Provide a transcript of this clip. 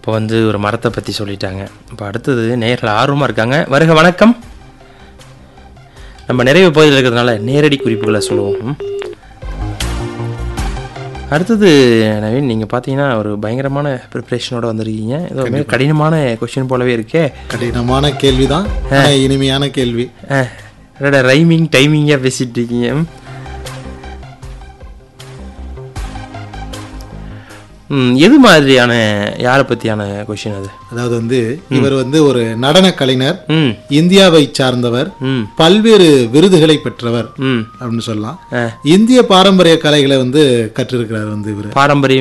இப்போ வந்து ஒரு மரத்தை பற்றி சொல்லிட்டாங்க இப்போ அடுத்தது நேரில் ஆர்வமாக இருக்காங்க வருக வணக்கம் நம்ம நிறைவு பகுதியில் இருக்கிறதுனால நேரடி குறிப்புகளை சொல்லுவோம் ம். அடுத்தது நவீன் நீங்கள் பார்த்தீங்கன்னா ஒரு பயங்கரமான ப்ரிப்ரேஷனோட வந்திருக்கீங்க இது ஒரு கடினமான கொஷின் போலவே இருக்கே கடினமான கேள்விதான் ஆனா இனிமையான கேள்வி ரைமிங் டைமிங்காக பேசிட்டு இருக்கீங்க ம். ம், எது மாதிரியான யாரை பற்றியான கொஷின் அது அதாவது வந்து இவர் வந்து ஒரு நடன கலைஞர் ம் இந்தியாவை சார்ந்தவர் ம் பல்வேறு விருதுகளை பெற்றவர் ம் அப்படின்னு சொல்லலாம் இந்திய பாரம்பரிய கலைகளை வந்து கற்றிருக்கிறார் வந்து இவர் பாரம்பரிய